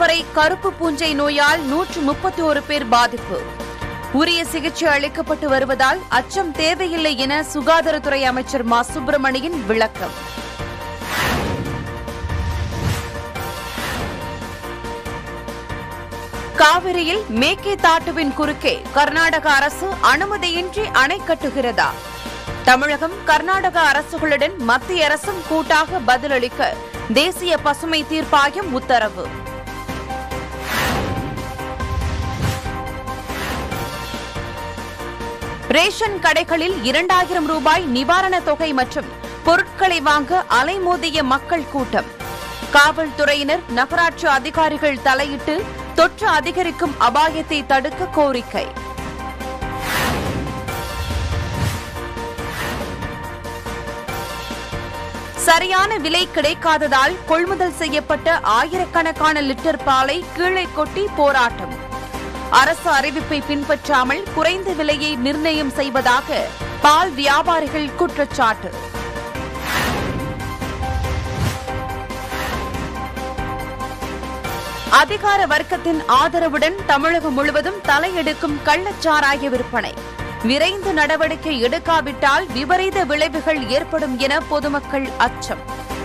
இதுவரை கருப்பு பூஞ்சை நோயால் நூற்று முப்பத்தி ஒரு பேர் பாதிப்பு உரிய சிகிச்சை அளிக்கப்பட்டு வருவதால் அச்சம் தேவையில்லை என சுகாதாரத்துறை அமைச்சர் மா சுப்பிரமணியன் விளக்கம் காவிரியில் மேகேதாட்டுவின் குறுக்கே கர்நாடக அரசு அனுமதியின்றி அணை கட்டுகிறதா தமிழகம் கர்நாடக அரசுகளுடன் மத்திய அரசும் கூட்டாக பதிலளிக்க தேசிய பசுமை தீர்ப்பாயம் உத்தரவு ரேஷன் கடைகளில் இரண்டாயிரம் ரூபாய் நிவாரணத் தொகை மற்றும் பொருட்களை வாங்க அலைமோதிய மக்கள் கூட்டம் காவல்துறையினர் நகராட்சி அதிகாரிகள் தலையிட்டு தொற்று அதிகரிக்கும் அபாயத்தை தடுக்க கோரிக்கை சரியான விலை கிடைக்காததால் கொள்முதல் செய்யப்பட்ட ஆயிரக்கணக்கான லிட்டர் பாலை கீழே கொட்டி போராட்டம் அரசு அறிவிப்பை பின்பற்றாமல் குறைந்த விலையை நிர்ணயம் செய்வதாக பால் வியாபாரிகள் குற்றச்சாட்டு அதிகார வர்க்கத்தின் ஆதரவுடன் தமிழகம் முழுவதும் தலையெடுக்கும் கள்ளச்சாராய விற்பனை விரைந்து நடவடிக்கை எடுக்காவிட்டால் விபரீத விளைவுகள் ஏற்படும் என பொதுமக்கள் அச்சம்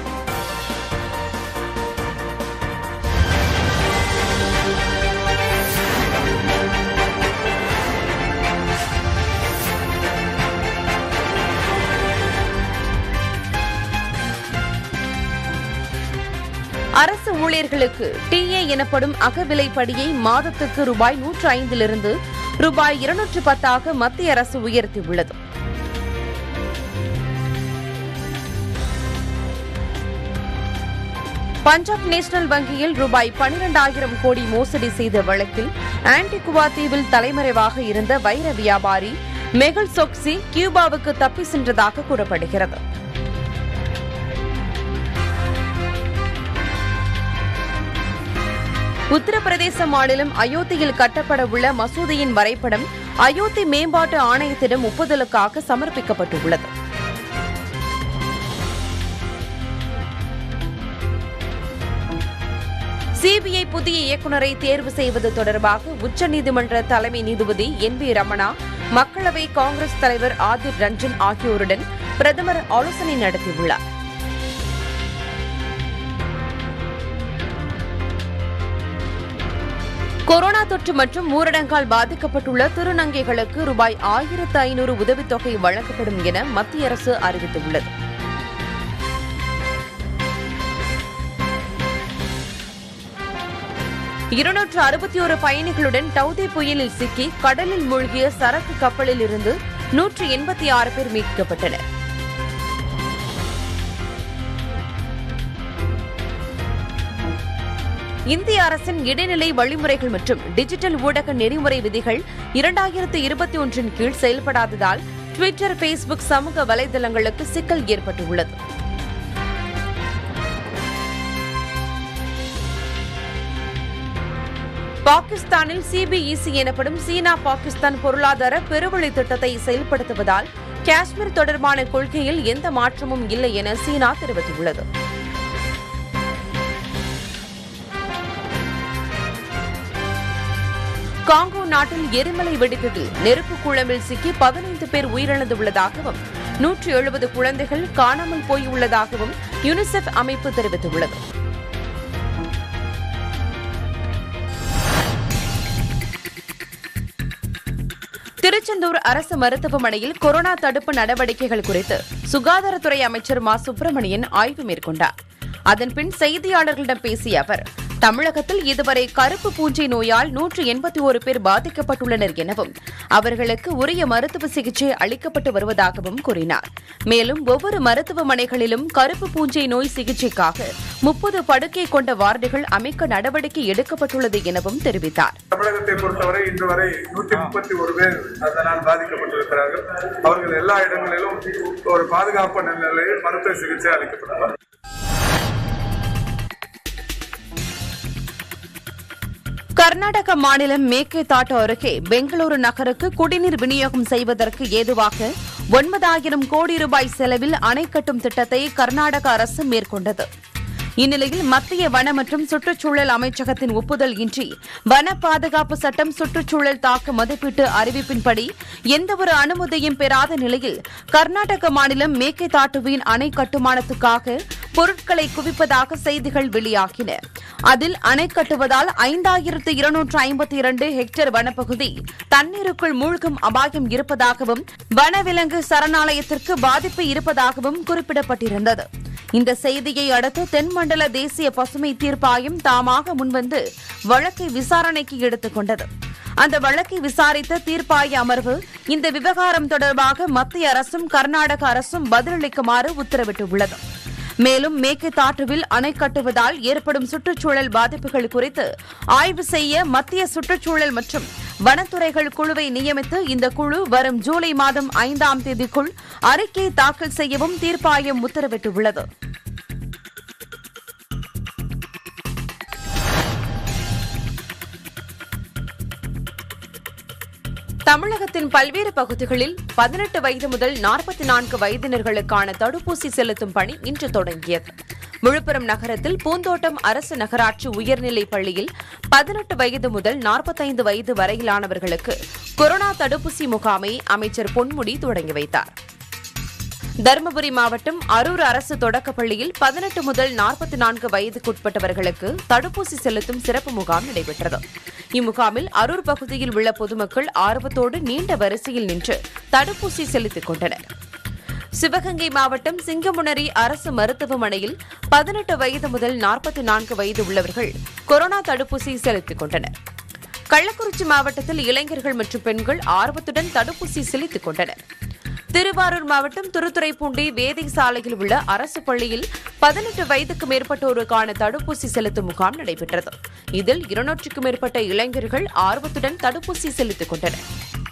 அரசு ஊழியர்களுக்கு டிஏ எனப்படும் அகவிலைப்படியை மாதத்துக்கு ரூபாய் நூற்று ஐந்திலிருந்து ரூபாய் இருநூற்று பத்தாக மத்திய அரசு உயர்த்தியுள்ளது பஞ்சாப் நேஷனல் வங்கியில் ரூபாய் பனிரெண்டாயிரம் கோடி மோசடி செய்த வழக்கில் ஆன்டிகுவா தீவில் தலைமறைவாக இருந்த வைர வியாபாரி மெகுல் சொக்சி கியூபாவுக்கு தப்பி சென்றதாக கூறப்படுகிறது உத்தரப்பிரதேச மாநிலம் அயோத்தியில் கட்டப்பட உள்ள மசூதியின் வரைபடம் அயோத்தி மேம்பாட்டு ஆணையத்திடம் ஒப்புதலுக்காக சமர்ப்பிக்கப்பட்டுள்ளது சிபிஐ புதிய இயக்குநரை தேர்வு செய்வது தொடர்பாக உச்சநீதிமன்ற தலைமை நீதிபதி என் வி ரமணா மக்களவை காங்கிரஸ் தலைவர் ஆதிர் ரஞ்சன் ஆகியோருடன் பிரதமர் ஆலோசனை நடத்தியுள்ளார் கொரோனா தொற்று மற்றும் ஊரடங்கால் பாதிக்கப்பட்டுள்ள திருநங்கைகளுக்கு ரூபாய் ஆயிரத்து ஐநூறு உதவித்தொகை வழங்கப்படும் என மத்திய அரசு அறிவித்துள்ளது இருநூற்று அறுபத்தி ஒரு பயணிகளுடன் டவுதே புயலில் சிக்கி கடலில் மூழ்கிய சரக்கு கப்பலில் இருந்து நூற்று எண்பத்தி ஆறு பேர் மீட்கப்பட்டனர் இந்திய அரசின் இடைநிலை வழிமுறைகள் மற்றும் டிஜிட்டல் ஊடக நெறிமுறை விதிகள் இரண்டாயிரத்து இருபத்தி ஒன்றின் கீழ் செயல்படாததால் ட்விட்டர் ஃபேஸ்புக் சமூக வலைதளங்களுக்கு சிக்கல் ஏற்பட்டுள்ளது பாகிஸ்தானில் சிபிஇசி எனப்படும் சீனா பாகிஸ்தான் பொருளாதார பெருவழி திட்டத்தை செயல்படுத்துவதால் காஷ்மீர் தொடர்பான கொள்கையில் எந்த மாற்றமும் இல்லை என சீனா தெரிவித்துள்ளது காங்கோ நாட்டில் எரிமலை வெடித்ததில் நெருப்பு குழம்பில் சிக்கி பதினைந்து பேர் உயிரிழந்துள்ளதாகவும் நூற்று எழுபது குழந்தைகள் காணாமல் போயுள்ளதாகவும் யுனிசெஃப் அமைப்பு தெரிவித்துள்ளது திருச்செந்தூர் அரசு மருத்துவமனையில் கொரோனா தடுப்பு நடவடிக்கைகள் குறித்து சுகாதாரத்துறை அமைச்சர் மா சுப்பிரமணியன் ஆய்வு மேற்கொண்டார் அதன்பின் செய்தியாளர்களிடம் பேசிய அவர் தமிழகத்தில் இதுவரை கருப்பு பூஞ்சை நோயால் நூற்று எண்பத்தி ஒரு பேர் பாதிக்கப்பட்டுள்ளனர் எனவும் அவர்களுக்கு உரிய மருத்துவ சிகிச்சை அளிக்கப்பட்டு வருவதாகவும் கூறினார் மேலும் ஒவ்வொரு மருத்துவமனைகளிலும் கருப்பு பூஞ்சை நோய் சிகிச்சைக்காக முப்பது படுக்கை கொண்ட வார்டுகள் அமைக்க நடவடிக்கை எடுக்கப்பட்டுள்ளது எனவும் தெரிவித்தார் தமிழகத்தை பொறுத்தவரை இன்று வரை நூற்றி முப்பத்தி ஒரு பேர் அதனால் பாதிக்கப்பட்டிருக்கிறார்கள் அவர்கள் எல்லா இடங்களிலும் ஒரு பாதுகாப்பு நிலையில் மருத்துவ சிகிச்சை அளிக்கப்பட்டுள்ளது கர்நாடக மாநிலம் மேக்கேதாட்டு அருகே பெங்களூரு நகருக்கு குடிநீர் விநியோகம் செய்வதற்கு ஏதுவாக ஒன்பதாயிரம் கோடி ரூபாய் செலவில் அணை கட்டும் திட்டத்தை கர்நாடக அரசு மேற்கொண்டது இந்நிலையில் மத்திய வன மற்றும் சுற்றுச்சூழல் அமைச்சகத்தின் ஒப்புதல் இன்றி வன பாதுகாப்பு சட்டம் சுற்றுச்சூழல் தாக்க மதிப்பீட்டு அறிவிப்பின்படி எந்தவொரு அனுமதியும் பெறாத நிலையில் கர்நாடக மாநிலம் மேக்கைதாட்டுவின் அணை கட்டுமானத்துக்காக பொருட்களை குவிப்பதாக செய்திகள் வெளியாகின அதில் அணை கட்டுவதால் ஐந்தாயிரத்து இருநூற்று ஐம்பத்தி இரண்டு ஹெக்டேர் வனப்பகுதி தண்ணீருக்குள் மூழ்கும் அபாயம் இருப்பதாகவும் வனவிலங்கு சரணாலயத்திற்கு பாதிப்பு இருப்பதாகவும் குறிப்பிடப்பட்டிருந்தது இந்த செய்தியை அடுத்து தென்மண்டல தேசிய பசுமை தீர்ப்பாயம் தாமாக முன்வந்து வழக்கை விசாரணைக்கு எடுத்துக் கொண்டது அந்த வழக்கை விசாரித்த தீர்ப்பாய அமர்வு இந்த விவகாரம் தொடர்பாக மத்திய அரசும் கர்நாடக அரசும் பதிலளிக்குமாறு உத்தரவிட்டுள்ளது மேலும் மேற்குத்தாற்றுவில் அணை கட்டுவதால் ஏற்படும் சுற்றுச்சூழல் பாதிப்புகள் குறித்து ஆய்வு செய்ய மத்திய சுற்றுச்சூழல் மற்றும் வனத்துறைகள் குழுவை நியமித்து இந்த குழு வரும் ஜூலை மாதம் ஐந்தாம் தேதிக்குள் அறிக்கை தாக்கல் செய்யவும் தீர்ப்பாயம் உத்தரவிட்டுள்ளது தமிழகத்தின் பல்வேறு பகுதிகளில் பதினெட்டு வயது முதல் நாற்பத்தி நான்கு வயதினர்களுக்கான தடுப்பூசி செலுத்தும் பணி இன்று தொடங்கியது விழுப்புரம் நகரத்தில் பூந்தோட்டம் அரசு நகராட்சி உயர்நிலைப் பள்ளியில் பதினெட்டு வயது முதல் நாற்பத்தைந்து வயது வரையிலானவர்களுக்கு கொரோனா தடுப்பூசி முகாமை அமைச்சர் பொன்முடி தொடங்கி வைத்தார் தருமபுரி மாவட்டம் அரூர் அரசு தொடக்கப் பள்ளியில் பதினெட்டு முதல் நாற்பத்தி நான்கு வயதுக்குட்பட்டவர்களுக்கு தடுப்பூசி செலுத்தும் சிறப்பு முகாம் நடைபெற்றது இம்முகாமில் அரூர் பகுதியில் உள்ள பொதுமக்கள் ஆர்வத்தோடு நீண்ட வரிசையில் நின்று தடுப்பூசி செலுத்திக் கொண்டனர் சிவகங்கை மாவட்டம் சிங்கமுனரி அரசு மருத்துவமனையில் பதினெட்டு வயது முதல் நாற்பத்தி நான்கு வயது உள்ளவர்கள் கொரோனா தடுப்பூசி செலுத்திக் கொண்டனர் கள்ளக்குறிச்சி மாவட்டத்தில் இளைஞர்கள் மற்றும் பெண்கள் ஆர்வத்துடன் தடுப்பூசி செலுத்திக் கொண்டனர் திருவாரூர் மாவட்டம் திருத்துறைப்பூண்டி வேதை சாலையில் உள்ள அரசு பள்ளியில் பதினெட்டு வயதுக்கு மேற்பட்டோருக்கான தடுப்பூசி செலுத்தும் முகாம் நடைபெற்றது இதில் இருநூற்றுக்கும் மேற்பட்ட இளைஞர்கள் ஆர்வத்துடன் தடுப்பூசி செலுத்திக் கொண்டனர்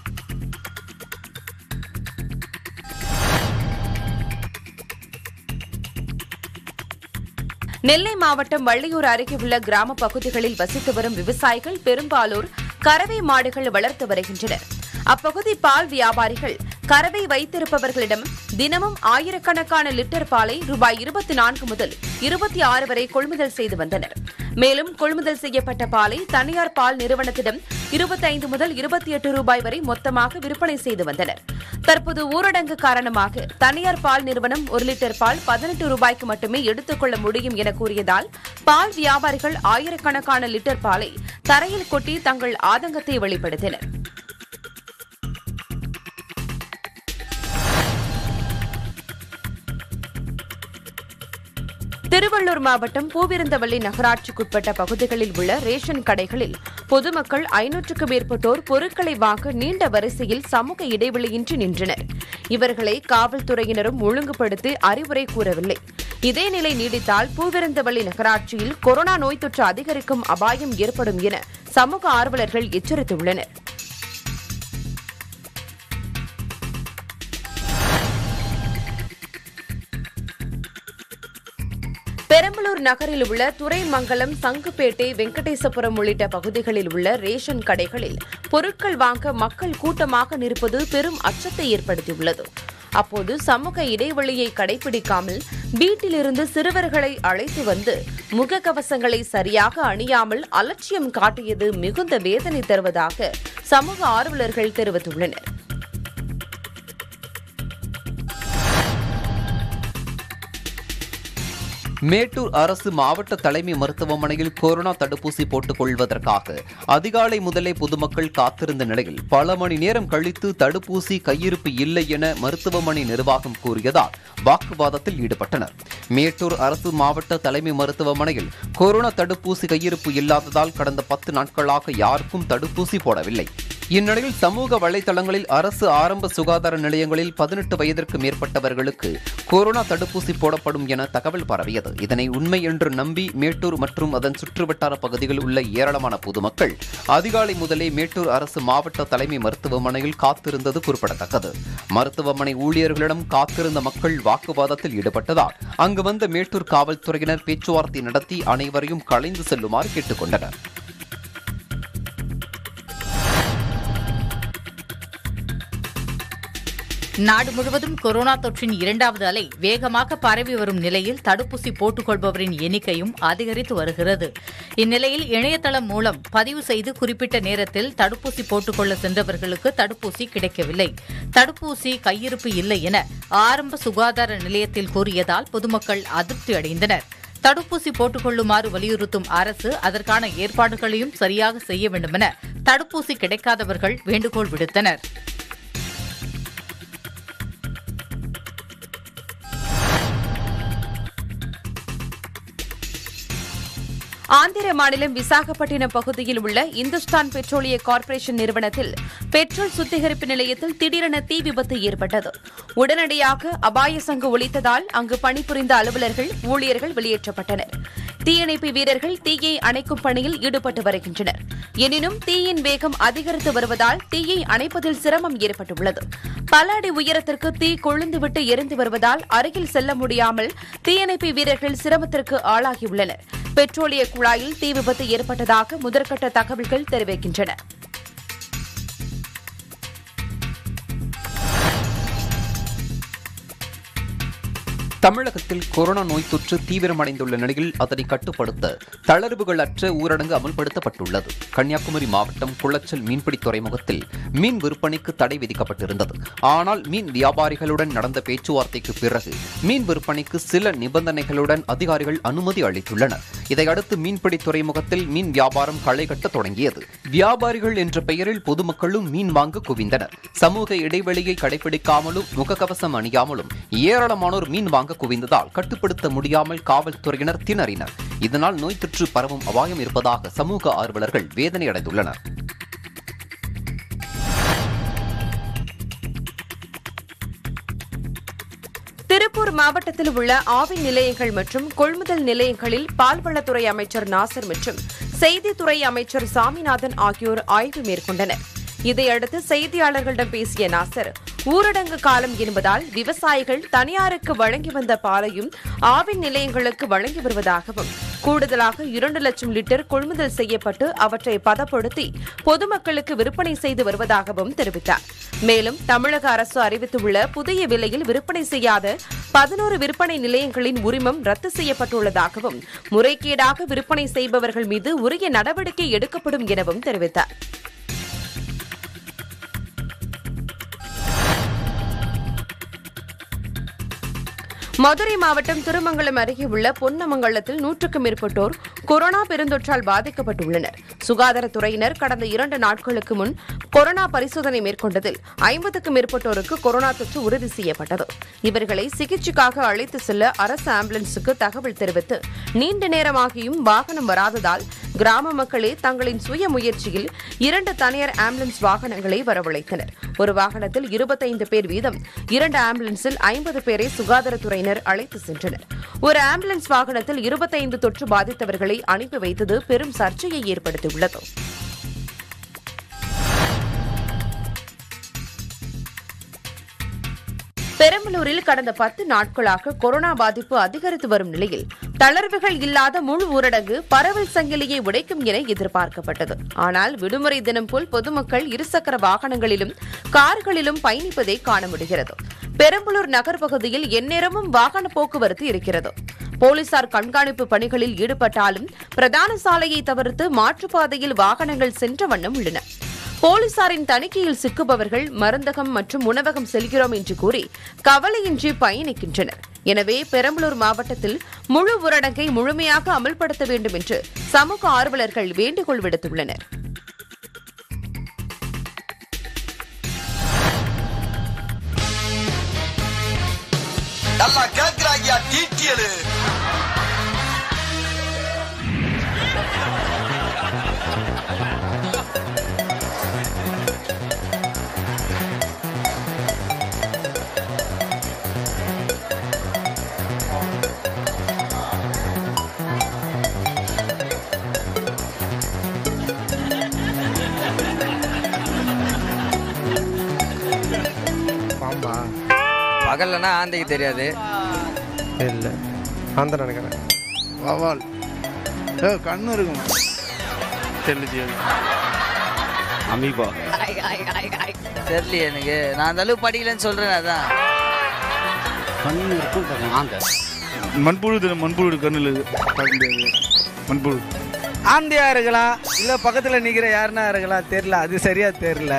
நெல்லை மாவட்டம் வள்ளியூர் அருகே உள்ள கிராம பகுதிகளில் வசித்து வரும் விவசாயிகள் பெரும்பாலோர் கறவை மாடுகள் வளர்த்து வருகின்றனர் அப்பகுதி பால் வியாபாரிகள் கறவை வைத்திருப்பவர்களிடம் தினமும் ஆயிரக்கணக்கான லிட்டர் பாலை ரூபாய் இருபத்தி நான்கு முதல் இருபத்தி ஆறு வரை கொள்முதல் செய்து வந்தனர் மேலும் கொள்முதல் செய்யப்பட்ட பாலை தனியார் பால் நிறுவனத்திடம் இருபத்தைந்து முதல் இருபத்தி எட்டு ரூபாய் வரை மொத்தமாக விற்பனை செய்து வந்தனர் தற்போது ஊரடங்கு காரணமாக தனியார் பால் நிறுவனம் ஒரு லிட்டர் பால் பதினெட்டு ரூபாய்க்கு மட்டுமே எடுத்துக்கொள்ள முடியும் என கூறியதால் பால் வியாபாரிகள் ஆயிரக்கணக்கான லிட்டர் பாலை தரையில் கொட்டி தங்கள் ஆதங்கத்தை வெளிப்படுத்தினர் திருவள்ளூர் மாவட்டம் பூவிருந்தவள்ளி நகராட்சிக்குட்பட்ட பகுதிகளில் உள்ள ரேஷன் கடைகளில் பொதுமக்கள் ஐநூற்றுக்கும் மேற்பட்டோர் பொருட்களை வாங்க நீண்ட வரிசையில் சமூக இடைவெளியின்றி நின்றனர் இவர்களை காவல்துறையினரும் ஒழுங்குபடுத்தி அறிவுரை கூறவில்லை இதே நிலை நீடித்தால் பூவிருந்தவள்ளி நகராட்சியில் கொரோனா நோய் தொற்று அதிகரிக்கும் அபாயம் ஏற்படும் என சமூக ஆர்வலர்கள் எச்சரித்துள்ளனர் பெரம்பலூர் நகரில் உள்ள துறைமங்கலம் சங்குப்பேட்டை வெங்கடேசபுரம் உள்ளிட்ட பகுதிகளில் உள்ள ரேஷன் கடைகளில் பொருட்கள் வாங்க மக்கள் கூட்டமாக நிற்பது பெரும் அச்சத்தை ஏற்படுத்தியுள்ளது அப்போது சமூக இடைவெளியை கடைபிடிக்காமல் வீட்டிலிருந்து சிறுவர்களை அழைத்து வந்து முகக்கவசங்களை சரியாக அணியாமல் அலட்சியம் காட்டியது மிகுந்த வேதனை தருவதாக சமூக ஆர்வலர்கள் தெரிவித்துள்ளனர் மேட்டூர் அரசு மாவட்ட தலைமை மருத்துவமனையில் கொரோனா தடுப்பூசி போட்டுக் கொள்வதற்காக அதிகாலை முதலே பொதுமக்கள் காத்திருந்த நிலையில் பல மணி நேரம் கழித்து தடுப்பூசி கையிருப்பு இல்லை என மருத்துவமனை நிர்வாகம் கூறியதால் வாக்குவாதத்தில் ஈடுபட்டனர் மேட்டூர் அரசு மாவட்ட தலைமை மருத்துவமனையில் கொரோனா தடுப்பூசி கையிருப்பு இல்லாததால் கடந்த பத்து நாட்களாக யாருக்கும் தடுப்பூசி போடவில்லை இந்நிலையில் சமூக வலைதளங்களில் அரசு ஆரம்ப சுகாதார நிலையங்களில் பதினெட்டு வயதிற்கு மேற்பட்டவர்களுக்கு கொரோனா தடுப்பூசி போடப்படும் என தகவல் பரவியது இதனை உண்மை என்று நம்பி மேட்டூர் மற்றும் அதன் சுற்றுவட்டார பகுதிகளில் உள்ள ஏராளமான பொதுமக்கள் அதிகாலை முதலே மேட்டூர் அரசு மாவட்ட தலைமை மருத்துவமனையில் காத்திருந்தது குறிப்பிடத்தக்கது மருத்துவமனை ஊழியர்களிடம் காத்திருந்த மக்கள் வாக்குவாதத்தில் ஈடுபட்டதால் அங்கு வந்த மேட்டூர் காவல்துறையினர் பேச்சுவார்த்தை நடத்தி அனைவரையும் கலைந்து செல்லுமாறு கேட்டுக்கொண்டனர் நாடு முழுவதும் கொரோனா தொற்றின் இரண்டாவது அலை வேகமாக பரவி வரும் நிலையில் தடுப்பூசி போட்டுக் கொள்பவரின் எண்ணிக்கையும் அதிகரித்து வருகிறது இந்நிலையில் இணையதளம் மூலம் பதிவு செய்து குறிப்பிட்ட நேரத்தில் தடுப்பூசி போட்டுக்கொள்ள சென்றவர்களுக்கு தடுப்பூசி கிடைக்கவில்லை தடுப்பூசி கையிருப்பு இல்லை என ஆரம்ப சுகாதார நிலையத்தில் கூறியதால் பொதுமக்கள் அதிருப்தி அடைந்தனர் தடுப்பூசி போட்டுக் கொள்ளுமாறு வலியுறுத்தும் அரசு அதற்கான ஏற்பாடுகளையும் சரியாக செய்ய வேண்டுமென தடுப்பூசி கிடைக்காதவர்கள் வேண்டுகோள் விடுத்தனர் ஆந்திர மாநிலம் விசாகப்பட்டினம் பகுதியில் உள்ள இந்துஸ்தான் பெட்ரோலிய கார்ப்பரேஷன் நிறுவனத்தில் பெட்ரோல் சுத்திகரிப்பு நிலையத்தில் திடீரென தீ விபத்து ஏற்பட்டது உடனடியாக அபாய சங்கு ஒலித்ததால் அங்கு பணிபுரிந்த அலுவலர்கள் ஊழியர்கள் வெளியேற்றப்பட்டனர் தீயணைப்பு வீரர்கள் தீயை அணைக்கும் பணியில் ஈடுபட்டு வருகின்றனர் எனினும் தீயின் வேகம் அதிகரித்து வருவதால் தீயை அணைப்பதில் சிரமம் ஏற்பட்டுள்ளது பல அடி உயரத்திற்கு தீ கொழுந்துவிட்டு எரிந்து வருவதால் அருகில் செல்ல முடியாமல் தீயணைப்பு வீரர்கள் சிரமத்திற்கு ஆளாகியுள்ளனர் பெட்ரோலிய குழாயில் தீ விபத்து ஏற்பட்டதாக முதற்கட்ட தகவல்கள் தெரிவிக்கின்றன தமிழகத்தில் கொரோனா நோய் தொற்று தீவிரமடைந்துள்ள நிலையில் அதனை கட்டுப்படுத்த தளர்வுகள் அற்ற ஊரடங்கு அமல்படுத்தப்பட்டுள்ளது கன்னியாகுமரி மாவட்டம் குளச்சல் மீன்பிடி துறைமுகத்தில் மீன் விற்பனைக்கு தடை விதிக்கப்பட்டிருந்தது ஆனால் மீன் வியாபாரிகளுடன் நடந்த பேச்சுவார்த்தைக்கு பிறகு மீன் விற்பனைக்கு சில நிபந்தனைகளுடன் அதிகாரிகள் அனுமதி அளித்துள்ளனர் இதையடுத்து மீன்பிடி துறைமுகத்தில் மீன் வியாபாரம் களை கட்ட தொடங்கியது வியாபாரிகள் என்ற பெயரில் பொதுமக்களும் மீன் வாங்க குவிந்தனர் சமூக இடைவெளியை கடைபிடிக்காமலும் முகக்கவசம் அணியாமலும் ஏராளமானோர் மீன் வாங்க குவிந்ததால் கட்டுப்படுத்த முடியாமல் காவல்துறையினர் திணறினர் இதனால் நோய் தொற்று பரவும் அபாயம் இருப்பதாக சமூக ஆர்வலர்கள் வேதனை அடைந்துள்ளனர் திருப்பூர் மாவட்டத்தில் உள்ள ஆவின் நிலையங்கள் மற்றும் கொள்முதல் நிலையங்களில் பால்வளத்துறை அமைச்சர் நாசர் மற்றும் செய்தித்துறை அமைச்சர் சாமிநாதன் ஆகியோர் ஆய்வு மேற்கொண்டனர் இதையடுத்து செய்தியாளர்களிடம் பேசிய நாசர் ஊரடங்கு காலம் என்பதால் விவசாயிகள் தனியாருக்கு வழங்கி வந்த பாலையும் ஆவின் நிலையங்களுக்கு வழங்கி வருவதாகவும் கூடுதலாக இரண்டு லட்சம் லிட்டர் கொள்முதல் செய்யப்பட்டு அவற்றை பதப்படுத்தி பொதுமக்களுக்கு விற்பனை செய்து வருவதாகவும் தெரிவித்தார் மேலும் தமிழக அரசு அறிவித்துள்ள புதிய விலையில் விற்பனை செய்யாத பதினோரு விற்பனை நிலையங்களின் உரிமம் ரத்து செய்யப்பட்டுள்ளதாகவும் முறைகேடாக விற்பனை செய்பவர்கள் மீது உரிய நடவடிக்கை எடுக்கப்படும் எனவும் தெரிவித்தார் மதுரை மாவட்டம் திருமங்கலம் அருகே உள்ள பொன்னமங்கலத்தில் நூற்றுக்கும் மேற்பட்டோர் கொரோனா பெருந்தொற்றால் பாதிக்கப்பட்டுள்ளனர் சுகாதாரத்துறையினர் கடந்த இரண்டு நாட்களுக்கு முன் கொரோனா பரிசோதனை மேற்கொண்டதில் ஐம்பதுக்கும் மேற்பட்டோருக்கு கொரோனா தொற்று உறுதி செய்யப்பட்டது இவர்களை சிகிச்சைக்காக அழைத்து செல்ல அரசு ஆம்புலன்ஸுக்கு தகவல் தெரிவித்து நீண்ட நேரமாகியும் வாகனம் வராததால் கிராம மக்களே தங்களின் சுய முயற்சியில் இரண்டு தனியார் ஆம்புலன்ஸ் வாகனங்களை வரவழைத்தனர் ஒரு வாகனத்தில் இருபத்தைந்து பேர் வீதம் இரண்டு ஆம்புலன்ஸில் ஐம்பது பேரை சுகாதாரத்துறையினர் அழைத்து சென்றனர் ஒரு ஆம்புலன்ஸ் வாகனத்தில் இருபத்தைந்து தொற்று பாதித்தவர்களை அனுப்பி வைத்தது பெரும் சர்ச்சையை ஏற்படுத்தியுள்ளது பெரம்பலூரில் கடந்த பத்து நாட்களாக கொரோனா பாதிப்பு அதிகரித்து வரும் நிலையில் தளர்வுகள் இல்லாத முழு ஊரடங்கு பரவல் சங்கிலியை உடைக்கும் என எதிர்பார்க்கப்பட்டது ஆனால் விடுமுறை தினம் போல் பொதுமக்கள் இருசக்கர வாகனங்களிலும் கார்களிலும் பயணிப்பதை காண முடிகிறது பெரம்பலூர் நகர் பகுதியில் எந்நேரமும் வாகன போக்குவரத்து இருக்கிறது போலீசார் கண்காணிப்பு பணிகளில் ஈடுபட்டாலும் பிரதான சாலையை தவிர்த்து மாற்றுப்பாதையில் வாகனங்கள் சென்ற வண்ணம் உள்ளன போலீசாரின் தணிக்கையில் சிக்குபவர்கள் மருந்தகம் மற்றும் உணவகம் செல்கிறோம் என்று கூறி கவலையின்றி பயணிக்கின்றனர் எனவே பெரம்பலூர் மாவட்டத்தில் முழு ஊரடங்கை முழுமையாக அமல்படுத்த வேண்டும் என்று சமூக ஆர்வலர்கள் வேண்டுகோள் விடுத்துள்ளனர் நல்லா கேக்குறாங்கயா டீட்டியலு பாம்பா பகல்லனா ஆந்தைக்கு தெரியாது இல்லை அந்த நினைக்கிறேன் வவால் ஏ கண்ணு இருக்கும் தெரியல அமீபா தெரியலையே எனக்கு நான் அந்த அளவுக்கு படிக்கலன்னு சொல்றேன் அதான் கண்ணு இருக்கும் வாங்க மண்புழு இது மண்புழு கண்ணில் இது பார்க்க முடியாது மண்புழு ஆந்தியா இருக்கலாம் இல்ல பக்கத்துல நிக்கிற யாருன்னா இருக்கலாம் தெரியல அது சரியா தெரியல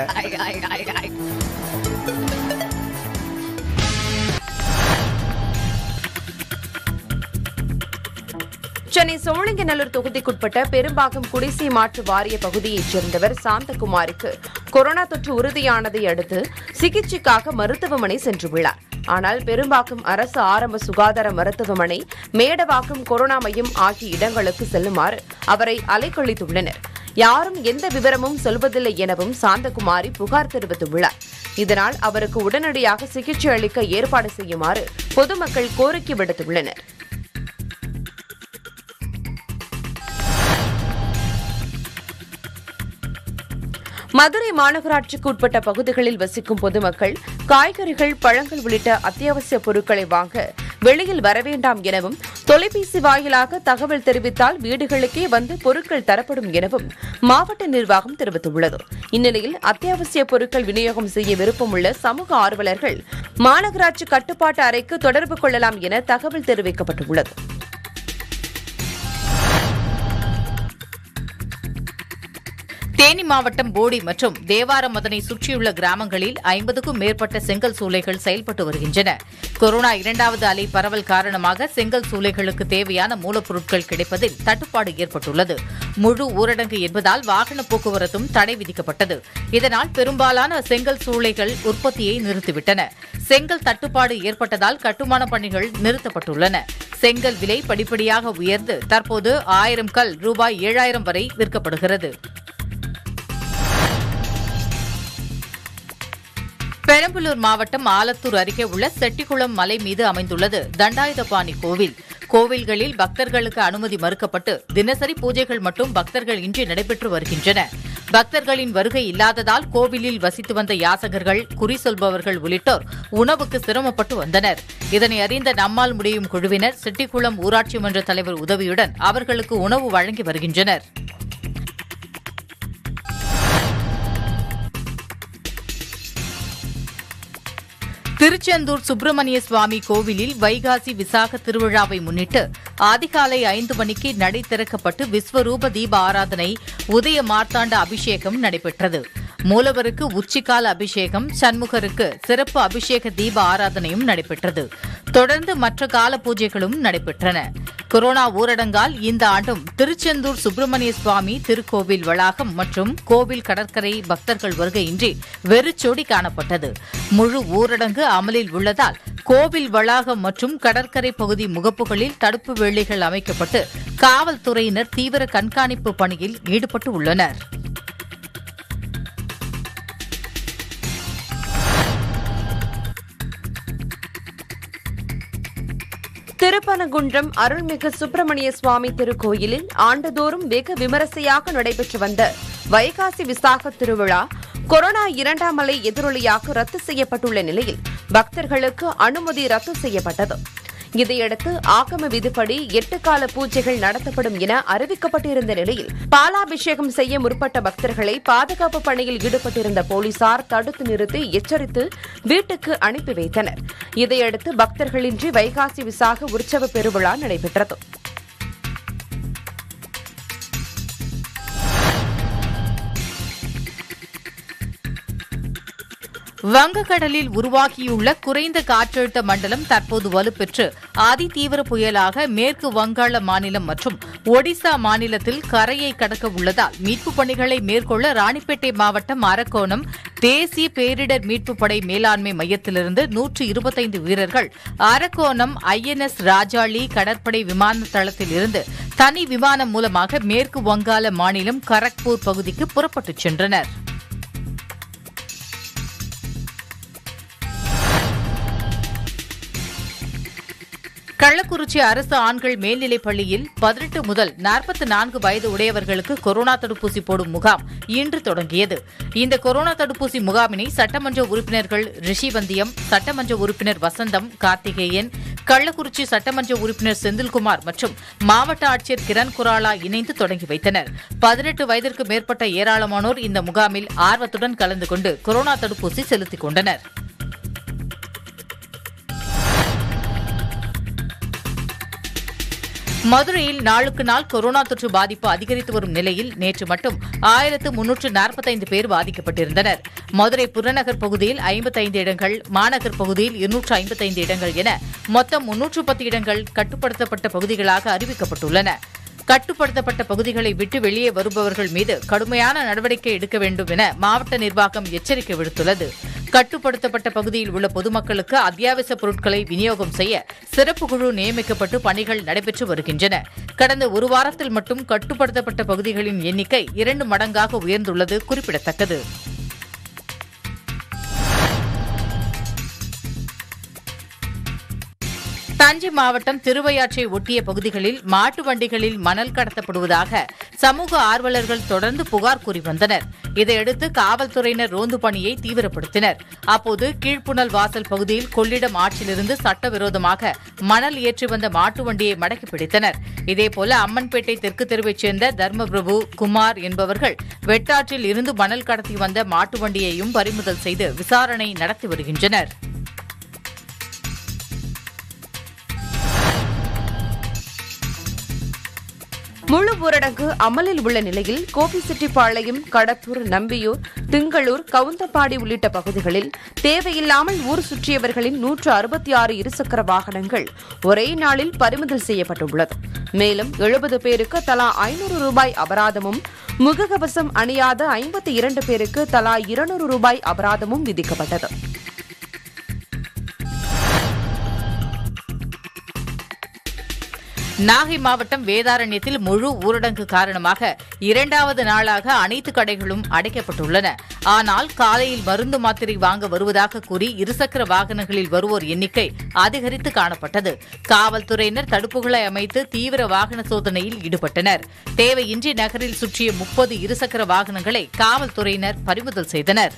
சென்னை சோழிங்கநல்லூர் தொகுதிக்குட்பட்ட பெரும்பாக்கம் குடிசை மாற்று வாரிய பகுதியைச் சேர்ந்தவர் சாந்தகுமாருக்கு கொரோனா தொற்று உறுதியானதை அடுத்து சிகிச்சைக்காக மருத்துவமனை சென்றுள்ளார் ஆனால் பெரும்பாக்கம் அரசு ஆரம்ப சுகாதார மருத்துவமனை மேடவாக்கம் கொரோனா மையம் ஆகிய இடங்களுக்கு செல்லுமாறு அவரை அலைக்கழித்துள்ளனர் யாரும் எந்த விவரமும் சொல்வதில்லை எனவும் சாந்தகுமாரி புகார் தெரிவித்துள்ளார் இதனால் அவருக்கு உடனடியாக சிகிச்சை அளிக்க ஏற்பாடு செய்யுமாறு பொதுமக்கள் கோரிக்கை விடுத்துள்ளனர் மதுரை மாநகராட்சிக்கு உட்பட்ட பகுதிகளில் வசிக்கும் பொதுமக்கள் காய்கறிகள் பழங்கள் உள்ளிட்ட அத்தியாவசிய பொருட்களை வாங்க வெளியில் வரவேண்டாம் எனவும் தொலைபேசி வாயிலாக தகவல் தெரிவித்தால் வீடுகளுக்கே வந்து பொருட்கள் தரப்படும் எனவும் மாவட்ட நிர்வாகம் தெரிவித்துள்ளது இந்நிலையில் அத்தியாவசிய பொருட்கள் விநியோகம் செய்ய விருப்பமுள்ள சமூக ஆர்வலர்கள் மாநகராட்சி கட்டுப்பாட்டு அறைக்கு தொடர்பு கொள்ளலாம் என தகவல் தெரிவிக்கப்பட்டுள்ளது தேனி மாவட்டம் போடி மற்றும் தேவாரம் அதனை சுற்றியுள்ள கிராமங்களில் ஐம்பதுக்கும் மேற்பட்ட செங்கல் சூளைகள் செயல்பட்டு வருகின்றன கொரோனா இரண்டாவது அலை பரவல் காரணமாக செங்கல் சூளைகளுக்கு தேவையான மூலப்பொருட்கள் கிடைப்பதில் தட்டுப்பாடு ஏற்பட்டுள்ளது முழு ஊரடங்கு என்பதால் வாகன போக்குவரத்தும் தடை விதிக்கப்பட்டது இதனால் பெரும்பாலான செங்கல் சூளைகள் உற்பத்தியை நிறுத்திவிட்டன செங்கல் தட்டுப்பாடு ஏற்பட்டதால் கட்டுமான பணிகள் நிறுத்தப்பட்டுள்ளன செங்கல் விலை படிப்படியாக உயர்ந்து தற்போது ஆயிரம் கல் ரூபாய் ஏழாயிரம் வரை விற்கப்படுகிறது பெரம்பலூர் மாவட்டம் ஆலத்தூர் அருகே உள்ள செட்டிக்குளம் மலை மீது அமைந்துள்ளது தண்டாயுதபாணி கோவில் கோவில்களில் பக்தர்களுக்கு அனுமதி மறுக்கப்பட்டு தினசரி பூஜைகள் மட்டும் பக்தர்கள் இன்றி நடைபெற்று வருகின்றன பக்தர்களின் வருகை இல்லாததால் கோவிலில் வசித்து வந்த யாசகர்கள் குறி சொல்பவர்கள் உள்ளிட்டோர் உணவுக்கு சிரமப்பட்டு வந்தனர் இதனை அறிந்த நம்மால் முடியும் குழுவினர் செட்டிக்குளம் ஊராட்சி மன்ற தலைவர் உதவியுடன் அவர்களுக்கு உணவு வழங்கி வருகின்றனர் திருச்செந்தூர் சுப்பிரமணிய சுவாமி கோவிலில் வைகாசி விசாக திருவிழாவை முன்னிட்டு அதிகாலை ஐந்து மணிக்கு நடை திறக்கப்பட்டு விஸ்வரூப தீப ஆராதனை உதய மார்த்தாண்ட அபிஷேகம் நடைபெற்றது மூலவருக்கு உச்சிக்கால அபிஷேகம் சண்முகருக்கு சிறப்பு அபிஷேக தீப ஆராதனையும் நடைபெற்றது தொடர்ந்து மற்ற கால பூஜைகளும் நடைபெற்றன கொரோனா ஊரடங்கால் இந்த ஆண்டும் திருச்செந்தூர் சுப்பிரமணிய சுவாமி திருக்கோவில் வளாகம் மற்றும் கோவில் கடற்கரை பக்தர்கள் வருகையின்றி வெறிச்சோடி காணப்பட்டது முழு ஊரடங்கு அமலில் உள்ளதால் கோவில் வளாகம் மற்றும் கடற்கரை பகுதி முகப்புகளில் தடுப்பு வேலிகள் அமைக்கப்பட்டு காவல்துறையினர் தீவிர கண்காணிப்பு பணியில் ஈடுபட்டு உள்ளனர் திருப்பனகுன்றம் அருள்மிகு சுப்பிரமணிய சுவாமி திருக்கோயிலில் ஆண்டுதோறும் வெகு விமரிசையாக நடைபெற்று வந்த வைகாசி விசாக திருவிழா கொரோனா இரண்டாம் அலை எதிரொலியாக ரத்து செய்யப்பட்டுள்ள நிலையில் பக்தர்களுக்கு அனுமதி ரத்து செய்யப்பட்டது இதையடுத்து ஆகம விதிப்படி எட்டு கால பூஜைகள் நடத்தப்படும் என அறிவிக்கப்பட்டிருந்த நிலையில் பாலாபிஷேகம் செய்ய முற்பட்ட பக்தர்களை பாதுகாப்பு பணியில் ஈடுபட்டிருந்த போலீசார் தடுத்து நிறுத்தி எச்சரித்து வீட்டுக்கு அனுப்பி வைத்தனர் இதையடுத்து பக்தர்களின்றி வைகாசி விசாக உற்சவ பெருவிழா நடைபெற்றது வங்கக்கடலில் உருவாகியுள்ள குறைந்த காற்றழுத்த மண்டலம் தற்போது வலுப்பெற்று அதிதீவிர புயலாக மேற்கு வங்காள மாநிலம் மற்றும் ஒடிசா மாநிலத்தில் கரையை கடக்க உள்ளதால் மீட்புப் பணிகளை மேற்கொள்ள ராணிப்பேட்டை மாவட்டம் அரக்கோணம் தேசிய பேரிடர் மீட்புப் படை மேலாண்மை மையத்திலிருந்து நூற்று இருபத்தைந்து வீரர்கள் அரக்கோணம் ஐஎன்எஸ் ராஜாளி கடற்படை விமான தளத்தில் இருந்து தனி விமானம் மூலமாக மேற்கு வங்காள மாநிலம் கரக்பூர் பகுதிக்கு புறப்பட்டுச் சென்றனர் கள்ளக்குறிச்சி அரசு ஆண்கள் மேல்நிலைப் பள்ளியில் பதினெட்டு முதல் நாற்பத்தி நான்கு வயது உடையவர்களுக்கு கொரோனா தடுப்பூசி போடும் முகாம் இன்று தொடங்கியது இந்த கொரோனா தடுப்பூசி முகாமினை சட்டமன்ற உறுப்பினர்கள் ரிஷிவந்தியம் சட்டமன்ற உறுப்பினர் வசந்தம் கார்த்திகேயன் கள்ளக்குறிச்சி சட்டமன்ற உறுப்பினர் செந்தில்குமார் மற்றும் மாவட்ட ஆட்சியர் கிரண் குராலா இணைந்து தொடங்கி வைத்தனர் பதினெட்டு வயதிற்கு மேற்பட்ட ஏராளமானோர் இந்த முகாமில் ஆர்வத்துடன் கலந்து கொண்டு கொரோனா தடுப்பூசி செலுத்திக் கொண்டனர் மதுரையில் நாளுக்கு நாள் கொரோனா தொற்று பாதிப்பு அதிகரித்து வரும் நிலையில் நேற்று மட்டும் ஆயிரத்து முன்னூற்று நாற்பத்தைந்து பேர் பாதிக்கப்பட்டிருந்தனர் மதுரை புறநகர் பகுதியில் ஐம்பத்தைந்து இடங்கள் மாநகர் பகுதியில் இருநூற்று ஐம்பத்தைந்து இடங்கள் என மொத்தம் முன்னூற்று பத்து இடங்கள் கட்டுப்படுத்தப்பட்ட பகுதிகளாக அறிவிக்கப்பட்டுள்ளன கட்டுப்படுத்தப்பட்ட பகுதிகளை விட்டு வெளியே வருபவர்கள் மீது கடுமையான நடவடிக்கை எடுக்க வேண்டும் என மாவட்ட நிர்வாகம் எச்சரிக்கை விடுத்துள்ளது கட்டுப்படுத்தப்பட்ட பகுதியில் உள்ள பொதுமக்களுக்கு அத்தியாவசிய பொருட்களை விநியோகம் செய்ய சிறப்பு குழு நியமிக்கப்பட்டு பணிகள் நடைபெற்று வருகின்றன கடந்த ஒரு வாரத்தில் மட்டும் கட்டுப்படுத்தப்பட்ட பகுதிகளின் எண்ணிக்கை இரண்டு மடங்காக உயர்ந்துள்ளது குறிப்பிடத்தக்கது தஞ்சை மாவட்டம் திருவையாற்றை ஒட்டிய பகுதிகளில் மாட்டு வண்டிகளில் மணல் கடத்தப்படுவதாக சமூக ஆர்வலர்கள் தொடர்ந்து புகார் கூறி வந்தனர் இதையடுத்து காவல்துறையினர் ரோந்து பணியை தீவிரப்படுத்தினர் அப்போது கீழ்ப்புணல் வாசல் பகுதியில் கொள்ளிடம் ஆற்றிலிருந்து சட்டவிரோதமாக மணல் ஏற்றி வந்த மாட்டு வண்டியை மடக்கி பிடித்தனர் இதேபோல அம்மன்பேட்டை தெற்கு தெருவைச் சேர்ந்த தர்மபிரபு குமார் என்பவர்கள் வெட்டாற்றில் இருந்து மணல் கடத்தி வந்த மாட்டு வண்டியையும் பறிமுதல் செய்து விசாரணை நடத்தி வருகின்றனர் முழு ஊரடங்கு அமலில் உள்ள நிலையில் கோபிச்செட்டிப்பாளையம் கடத்தூர் நம்பியூர் திங்களூர் கவுந்தப்பாடி உள்ளிட்ட பகுதிகளில் தேவையில்லாமல் ஊர் சுற்றியவர்களின் நூற்று அறுபத்தி ஆறு இருசக்கர வாகனங்கள் ஒரே நாளில் பறிமுதல் செய்யப்பட்டுள்ளது மேலும் எழுபது பேருக்கு தலா ஐநூறு ரூபாய் அபராதமும் முகக்கவசம் அணியாத ஐம்பத்தி இரண்டு பேருக்கு தலா இருநூறு ரூபாய் அபராதமும் விதிக்கப்பட்டது நாகை மாவட்டம் வேதாரண்யத்தில் முழு ஊரடங்கு காரணமாக இரண்டாவது நாளாக அனைத்து கடைகளும் அடைக்கப்பட்டுள்ளன ஆனால் காலையில் மருந்து மாத்திரை வாங்க வருவதாக கூறி இருசக்கர வாகனங்களில் வருவோர் எண்ணிக்கை அதிகரித்து காணப்பட்டது காவல்துறையினர் தடுப்புகளை அமைத்து தீவிர வாகன சோதனையில் ஈடுபட்டனர் தேவையின்றி நகரில் சுற்றிய முப்பது இருசக்கர வாகனங்களை காவல்துறையினர் பறிமுதல் செய்தனர்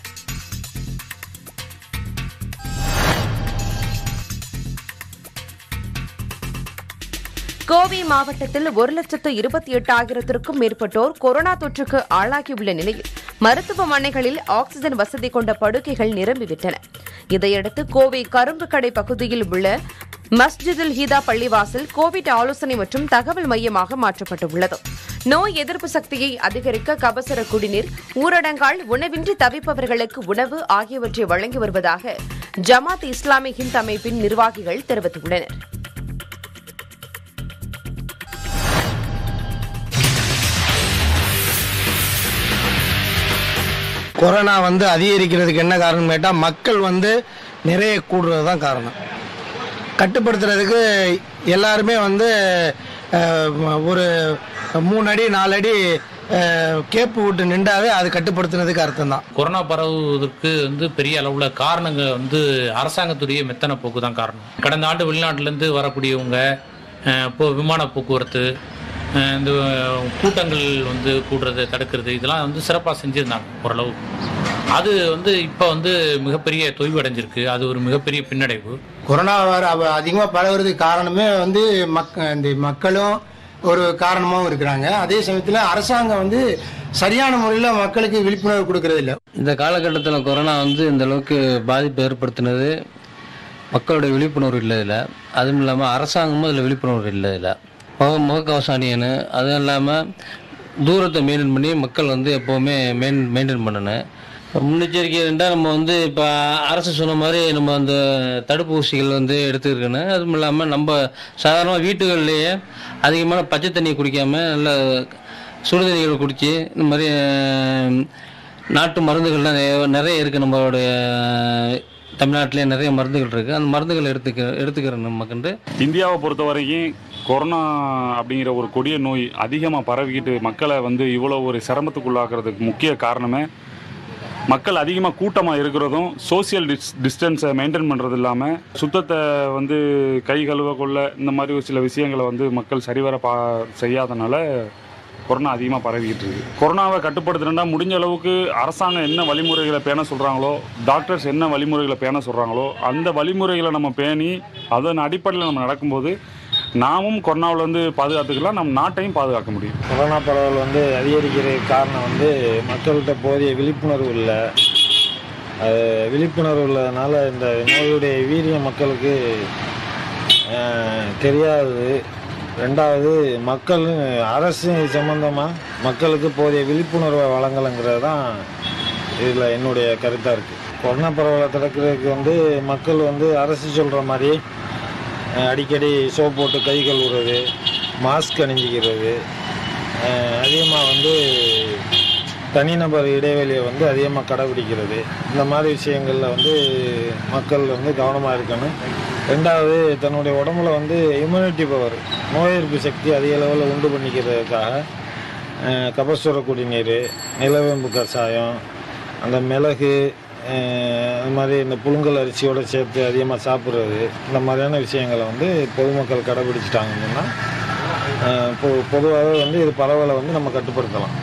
கோவை மாவட்டத்தில் ஒரு லட்சத்து இருபத்தி எட்டாயிரத்திற்கும் மேற்பட்டோர் கொரோனா தொற்றுக்கு ஆளாகியுள்ள நிலையில் மருத்துவமனைகளில் ஆக்ஸிஜன் வசதி கொண்ட படுக்கைகள் நிரம்பிவிட்டன இதையடுத்து கோவை கரும்பு கடை பகுதியில் உள்ள மஸ்ஜிதுல் ஹீதா பள்ளிவாசல் கோவிட் ஆலோசனை மற்றும் தகவல் மையமாக மாற்றப்பட்டுள்ளது நோய் எதிர்ப்பு சக்தியை அதிகரிக்க கபசர குடிநீர் ஊரடங்கால் உணவின்றி தவிப்பவர்களுக்கு உணவு ஆகியவற்றை வழங்கி வருவதாக ஜமாத் இஸ்லாமி ஹிந்த் அமைப்பின் நிர்வாகிகள் தெரிவித்துள்ளனர் கொரோனா வந்து அதிகரிக்கிறதுக்கு என்ன காரணம் கேட்டால் மக்கள் வந்து நிறைய கூடுறது தான் காரணம் கட்டுப்படுத்துறதுக்கு எல்லாருமே வந்து அஹ், ஒரு மூணு அடி நாலு அடி அஹ், கேப்பு விட்டு நின்றாவே அது கட்டுப்படுத்துனதுக்கு அர்த்தம் தான் கொரோனா பரவுவதற்கு வந்து பெரிய அளவுல காரணங்கள் வந்து அரசாங்கத்துடைய மெத்தன போக்கு தான் காரணம் கடந்த ஆண்டு வெளிநாட்டிலேருந்து வரக்கூடியவங்க அஹ், இப்போ விமான போக்குவரத்து அஹ், இந்த கூட்டங்கள் வந்து கூடுறதை தடுக்கிறது இதெல்லாம் வந்து சிறப்பாக செஞ்சுருந்தாங்க ஓரளவு அது வந்து இப்போ வந்து மிகப்பெரிய தொய்வு அடைஞ்சிருக்கு அது ஒரு மிகப்பெரிய பின்னடைவு கொரோனா வர அதிகமாக பரவுறதுக்கு காரணமே வந்து மக் இந்த மக்களும் ஒரு காரணமாகவும் இருக்கிறாங்க அதே சமயத்தில் அரசாங்கம் வந்து சரியான முறையில் மக்களுக்கு விழிப்புணர்வு கொடுக்கறது இல்லை இந்த காலகட்டத்தில் கொரோனா வந்து இந்த அளவுக்கு பாதிப்பு ஏற்படுத்தினது மக்களோட விழிப்புணர்வு இல்லை இதில் அதுவும் இல்லாமல் அரசாங்கமும் அதில் விழிப்புணர்வு இல்லை இதில் முக முகக்கவசம் அணியணும் அதுவும் இல்லாமல் தூரத்தை மெயின்டைன் பண்ணி மக்கள் வந்து எப்போவுமே மெயின் மெயின்டைன் பண்ணணும் முன்னெச்சரிக்கை இருந்தால் நம்ம வந்து இப்போ அரசு சொன்ன மாதிரி நம்ம அந்த தடுப்பூசிகள் வந்து எடுத்துருக்கணும் அதுவும் இல்லாமல் நம்ம சாதாரணமாக வீட்டுகள்லேயே அதிகமான பச்சை தண்ணியை குடிக்காமல் நல்ல சுடுதண்ணிகளை குடித்து இந்த மாதிரி அஹ், நாட்டு மருந்துகள்லாம் நிறைய- நிறைய இருக்குது நம்மளுடைய தமிழ்நாட்டிலே நிறைய மருந்துகள் இருக்குது அந்த மருந்துகள் எடுத்துக்க எடுத்துக்கிற நமக்கு இந்தியாவை பொறுத்த வரைக்கும் கொரோனா அப்படிங்கிற ஒரு கொடிய நோய் அதிகமாக பரவிக்கிட்டு மக்களை வந்து இவ்வளோ ஒரு சிரமத்துக்குள்ளாக்குறதுக்கு முக்கிய காரணமே மக்கள் அதிகமாக கூட்டமாக இருக்கிறதும் சோசியல் டிஸ் டிஸ்டன்ஸை மெயின்டைன் பண்ணுறது இல்லாமல் சுத்தத்தை வந்து கை கழுவ கொள்ள இந்த மாதிரி ஒரு சில விஷயங்களை வந்து மக்கள் சரிவர பா செய்யாதனால கொரோனா அதிகமாக பரவிக்கிட்டு இருக்கு கொரோனாவை கட்டுப்படுத்தணும்னா முடிஞ்ச அளவுக்கு அரசாங்கம் என்ன வழிமுறைகளை பேண சொல்கிறாங்களோ டாக்டர்ஸ் என்ன வழிமுறைகளை பேண சொல்கிறாங்களோ அந்த வழிமுறைகளை நம்ம பேணி அதன் அடிப்படையில் நம்ம நடக்கும்போது நாமும் கொரோனாவிலேருந்து பாதுகாத்துக்கலாம் நம்ம நாட்டையும் பாதுகாக்க முடியும் கொரோனா பரவல் வந்து அதிகரிக்கிறதுக்கு காரணம் வந்து மக்கள்கிட்ட போதிய விழிப்புணர்வு இல்லை அது விழிப்புணர்வு இல்லாதனால இந்த நோயுடைய வீரியம் மக்களுக்கு அஹ், தெரியாது ரெண்டாவது மக்கள் அரசு சம்பந்தமாக மக்களுக்கு போதிய விழிப்புணர்வை வழங்கலைங்கிறது தான் இதில் என்னுடைய கருத்தாக இருக்குது கொரோனா பரவலை தடுக்கிறதுக்கு வந்து மக்கள் வந்து அரசு சொல்கிற மாதிரி அஹ், அடிக்கடி சோப் போட்டு கை கழுவுறது மாஸ்க் அணிஞ்சிக்கிறது அதிகமாக வந்து தனிநபர் இடைவெளியை வந்து அதிகமாக கடைபிடிக்கிறது இந்த மாதிரி விஷயங்களில் வந்து மக்கள் வந்து கவனமாக இருக்கணும் ரெண்டாவது தன்னுடைய உடம்புல வந்து இம்யூனிட்டி பவர் நோய் எதிர்ப்பு சக்தி அதிக அளவில் உண்டு பண்ணிக்கிறதுக்காக அஹ், கபசுர குடிநீர் நிலவேம்பு கஷாயம் அந்த மிளகு அஹ், அது மாதிரி இந்த புழுங்கல் அரிசியோடு சேர்த்து அதிகமாக சாப்பிட்றது இந்த மாதிரியான விஷயங்களை வந்து பொதுமக்கள் கடைபிடிச்சிட்டாங்கன்னா அஹ், பொ- பொதுவாகவே வந்து இது பரவலை வந்து நம்ம கட்டுப்படுத்தலாம்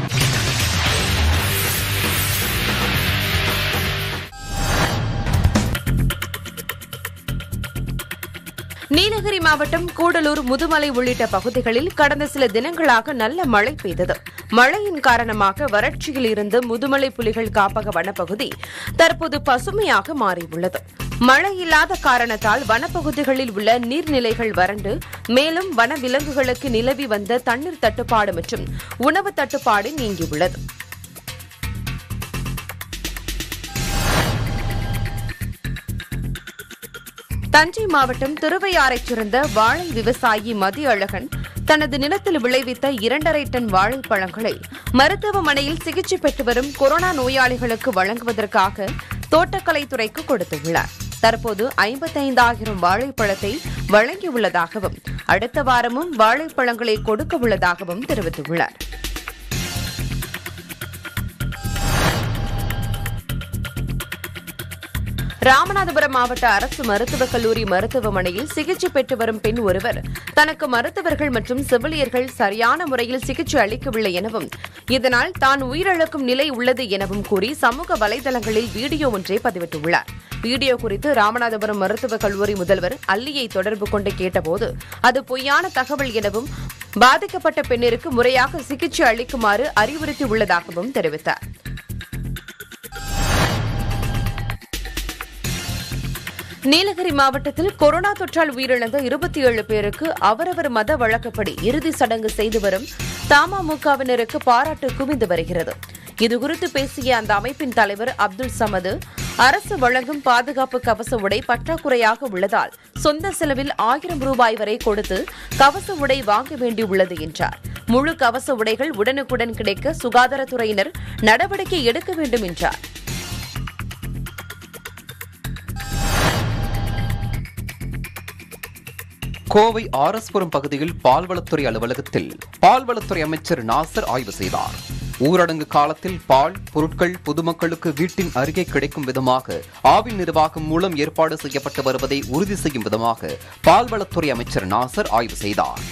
நீலகிரி மாவட்டம் கூடலூர் முதுமலை உள்ளிட்ட பகுதிகளில் கடந்த சில தினங்களாக நல்ல மழை பெய்தது மழையின் காரணமாக வறட்சியில் இருந்து முதுமலை புலிகள் காப்பக வனப்பகுதி தற்போது பசுமையாக மாறியுள்ளது மழை இல்லாத காரணத்தால் வனப்பகுதிகளில் உள்ள நீர்நிலைகள் வறண்டு மேலும் வன விலங்குகளுக்கு நிலவி வந்த தண்ணீர் தட்டுப்பாடு மற்றும் உணவு தட்டுப்பாடு நீங்கியுள்ளது தஞ்சை மாவட்டம் திருவையாறைச் சேர்ந்த வாழை விவசாயி மதியழகன் தனது நிலத்தில் விளைவித்த இரண்டரை டன் வாழைப்பழங்களை மருத்துவமனையில் சிகிச்சை பெற்று வரும் கொரோனா நோயாளிகளுக்கு வழங்குவதற்காக தோட்டக்கலைத்துறைக்கு கொடுத்துள்ளார் தற்போது ஐம்பத்தைந்தாயிரம் வாழைப்பழத்தை வழங்கியுள்ளதாகவும் அடுத்த வாரமும் வாழைப்பழங்களை கொடுக்க உள்ளதாகவும் தெரிவித்துள்ளார் ராமநாதபுரம் மாவட்ட அரசு மருத்துவக் கல்லூரி மருத்துவமனையில் சிகிச்சை பெற்று வரும் பெண் ஒருவர் தனக்கு மருத்துவர்கள் மற்றும் செவிலியர்கள் சரியான முறையில் சிகிச்சை அளிக்கவில்லை எனவும் இதனால் தான் உயிரிழக்கும் நிலை உள்ளது எனவும் கூறி சமூக வலைதளங்களில் வீடியோ ஒன்றை பதிவிட்டுள்ளார் வீடியோ குறித்து ராமநாதபுரம் மருத்துவக் கல்லூரி முதல்வர் அல்லியை தொடர்பு கொண்டு கேட்டபோது அது பொய்யான தகவல் எனவும் பாதிக்கப்பட்ட பெண்ணிற்கு முறையாக சிகிச்சை அளிக்குமாறு அறிவுறுத்தியுள்ளதாகவும் தெரிவித்தார் நீலகிரி மாவட்டத்தில் கொரோனா தொற்றால் உயிரிழந்த இருபத்தி ஏழு பேருக்கு அவரவர் மத வழக்கப்படி இறுதி சடங்கு செய்து வரும் தமமுகவினருக்கு பாராட்டு குவிந்து வருகிறது இதுகுறித்து பேசிய அந்த அமைப்பின் தலைவர் அப்துல் சமது அரசு வழங்கும் பாதுகாப்பு கவச உடை பற்றாக்குறையாக உள்ளதால் சொந்த செலவில் ஆயிரம் ரூபாய் வரை கொடுத்து கவச உடை வாங்க வேண்டியுள்ளது என்றார் முழு கவச உடைகள் உடனுக்குடன் கிடைக்க சுகாதாரத்துறையினர் நடவடிக்கை எடுக்க வேண்டும் என்றார் கோவை ஆர்எஸ்புரம் பகுதியில் பால்வளத்துறை அலுவலகத்தில் பால்வளத்துறை அமைச்சர் நாசர் ஆய்வு செய்தார் ஊரடங்கு காலத்தில் பால் பொருட்கள் பொதுமக்களுக்கு வீட்டின் அருகே கிடைக்கும் விதமாக ஆவின் நிர்வாகம் மூலம் ஏற்பாடு செய்யப்பட்டு வருவதை உறுதி செய்யும் விதமாக பால்வளத்துறை அமைச்சர் நாசர் ஆய்வு செய்தார்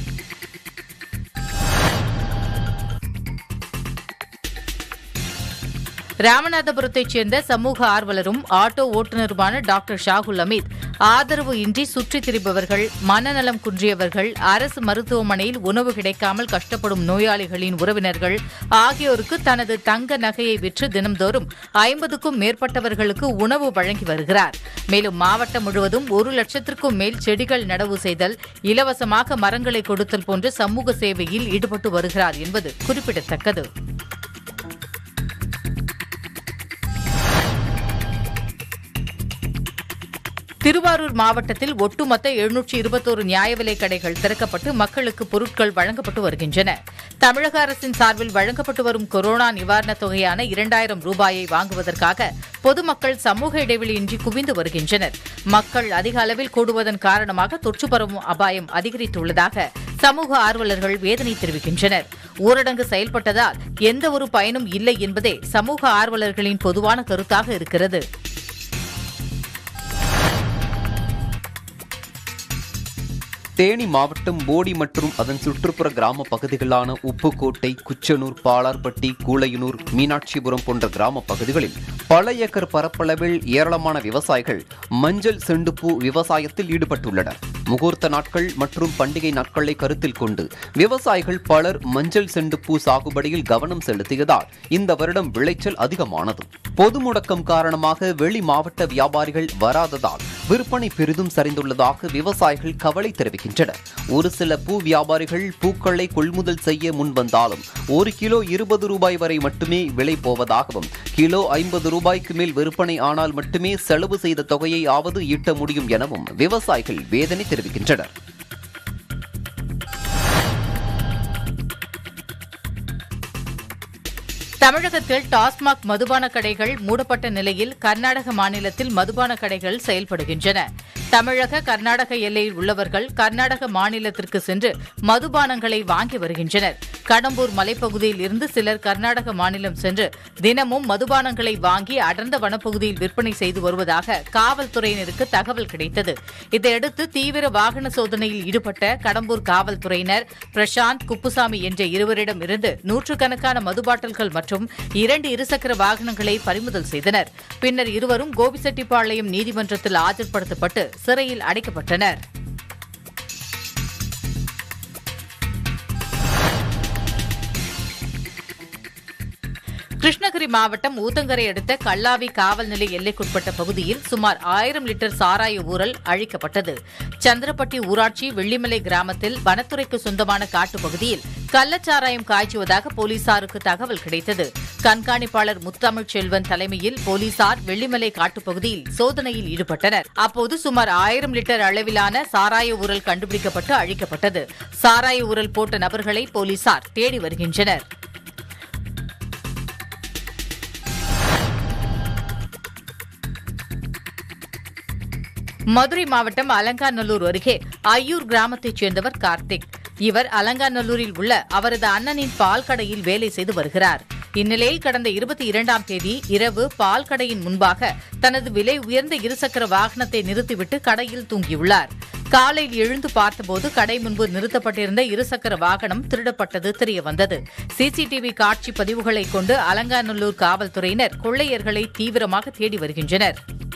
ராமநாதபுரத்தைச் சேர்ந்த சமூக ஆர்வலரும் ஆட்டோ ஓட்டுநருமான டாக்டர் ஷாகுல் அமீத் ஆதரவு இன்றி சுற்றித் திரிபவர்கள் மனநலம் குன்றியவர்கள் அரசு மருத்துவமனையில் உணவு கிடைக்காமல் கஷ்டப்படும் நோயாளிகளின் உறவினர்கள் ஆகியோருக்கு தனது தங்க நகையை விற்று தினம்தோறும் ஐம்பதுக்கும் மேற்பட்டவர்களுக்கு உணவு வழங்கி வருகிறார் மேலும் மாவட்டம் முழுவதும் ஒரு லட்சத்திற்கும் மேல் செடிகள் நடவு செய்தல் இலவசமாக மரங்களை கொடுத்தல் போன்ற சமூக சேவையில் ஈடுபட்டு வருகிறார் என்பது குறிப்பிடத்தக்கது திருவாரூர் மாவட்டத்தில் ஒட்டுமொத்த எழுநூற்றி இருபத்தோரு நியாய விலைக் கடைகள் திறக்கப்பட்டு மக்களுக்கு பொருட்கள் வழங்கப்பட்டு வருகின்றன தமிழக அரசின் சார்பில் வழங்கப்பட்டு வரும் கொரோனா நிவாரணத் தொகையான இரண்டாயிரம் ரூபாயை வாங்குவதற்காக பொதுமக்கள் சமூக இடைவெளியின்றி குவிந்து வருகின்றனர் மக்கள் அதிக அளவில் கூடுவதன் காரணமாக தொற்று பரவும் அபாயம் அதிகரித்துள்ளதாக சமூக ஆர்வலர்கள் வேதனை தெரிவிக்கின்றனர் ஊரடங்கு செயல்பட்டதால் எந்த ஒரு பயனும் இல்லை என்பதே சமூக ஆர்வலர்களின் பொதுவான கருத்தாக இருக்கிறது தேனி மாவட்டம் போடி மற்றும் அதன் சுற்றுப்புற கிராம பகுதிகளான உப்புக்கோட்டை குச்சனூர் பாலார்பட்டி கூளையனூர் மீனாட்சிபுரம் போன்ற கிராம பகுதிகளில் பல ஏக்கர் பரப்பளவில் ஏராளமான விவசாயிகள் மஞ்சள் செண்டுப்பூ விவசாயத்தில் ஈடுபட்டுள்ளனர் முகூர்த்த நாட்கள் மற்றும் பண்டிகை நாட்களை கருத்தில் கொண்டு விவசாயிகள் பலர் மஞ்சள் செண்டுப்பூ சாகுபடியில் கவனம் செலுத்தியதால் இந்த வருடம் விளைச்சல் அதிகமானது பொது முடக்கம் காரணமாக வெளி மாவட்ட வியாபாரிகள் வராததால் விற்பனை பெரிதும் சரிந்துள்ளதாக விவசாயிகள் கவலை தெரிவிக்கின்றனர் ஒரு சில பூ வியாபாரிகள் பூக்களை கொள்முதல் செய்ய முன்வந்தாலும் ஒரு கிலோ இருபது ரூபாய் வரை மட்டுமே விலை போவதாகவும் கிலோ ஐம்பது ரூபாய்க்கு மேல் விற்பனை ஆனால் மட்டுமே செலவு செய்த தொகையை ஆவது ஈட்ட முடியும் எனவும் விவசாயிகள் வேதனை தெரிவிக்கின்றனர் தமிழகத்தில் டாஸ்மாக் மதுபான கடைகள் மூடப்பட்ட நிலையில் கர்நாடக மாநிலத்தில் மதுபான கடைகள் செயல்படுகின்றன தமிழக கர்நாடக எல்லையில் உள்ளவர்கள் கர்நாடக மாநிலத்திற்கு சென்று மதுபானங்களை வாங்கி வருகின்றனர் கடம்பூர் மலைப்பகுதியில் இருந்து சிலர் கர்நாடக மாநிலம் சென்று தினமும் மதுபானங்களை வாங்கி அடர்ந்த வனப்பகுதியில் விற்பனை செய்து வருவதாக காவல்துறையினருக்கு தகவல் கிடைத்தது இதையடுத்து தீவிர வாகன சோதனையில் ஈடுபட்ட கடம்பூர் காவல்துறையினர் பிரசாந்த் குப்புசாமி என்ற இருவரிடம் இருந்து நூற்றுக்கணக்கான மது பாட்டில்கள் மற்றும் இரண்டு இருசக்கர வாகனங்களை பறிமுதல் செய்தனர் பின்னர் இருவரும் கோபிசெட்டிப்பாளையம் நீதிமன்றத்தில் ஆஜர்படுத்தப்பட்டு சிறையில் அடைக்கப்பட்டனர் கிருஷ்ணகிரி மாவட்டம் ஊத்தங்கரை அடுத்த கல்லாவி காவல் நிலைய எல்லைக்குட்பட்ட பகுதியில் சுமார் ஆயிரம் லிட்டர் சாராய ஊரல் அழிக்கப்பட்டது சந்திரப்பட்டி ஊராட்சி வெள்ளிமலை கிராமத்தில் வனத்துறைக்கு சொந்தமான காட்டுப்பகுதியில் கள்ளச்சாராயம் காய்ச்சுவதாக போலீசாருக்கு தகவல் கிடைத்தது கண்காணிப்பாளர் முத்தமிழ் செல்வன் தலைமையில் போலீசார் வெள்ளிமலை காட்டுப்பகுதியில் சோதனையில் ஈடுபட்டனர் அப்போது சுமார் ஆயிரம் லிட்டர் அளவிலான சாராய ஊரல் கண்டுபிடிக்கப்பட்டு அழிக்கப்பட்டது சாராய ஊரல் போட்ட நபர்களை போலீசார் தேடி வருகின்றனர் மதுரை மாவட்டம் அலங்காநல்லூர் அருகே ஐயூர் கிராமத்தைச் சேர்ந்தவர் கார்த்திக் இவர் அலங்காநல்லூரில் உள்ள அவரது அண்ணனின் பால் கடையில் வேலை செய்து வருகிறார் இந்நிலையில் கடந்த இருபத்தி இரண்டாம் தேதி இரவு பால் கடையின் முன்பாக தனது விலை உயர்ந்த இருசக்கர வாகனத்தை நிறுத்திவிட்டு கடையில் தூங்கியுள்ளார் காலையில் எழுந்து பார்த்தபோது கடை முன்பு நிறுத்தப்பட்டிருந்த இருசக்கர வாகனம் திருடப்பட்டது தெரியவந்தது சிசிடிவி காட்சி பதிவுகளை கொண்டு அலங்காநல்லூர் காவல்துறையினர் கொள்ளையர்களை தீவிரமாக தேடி வருகின்றனர்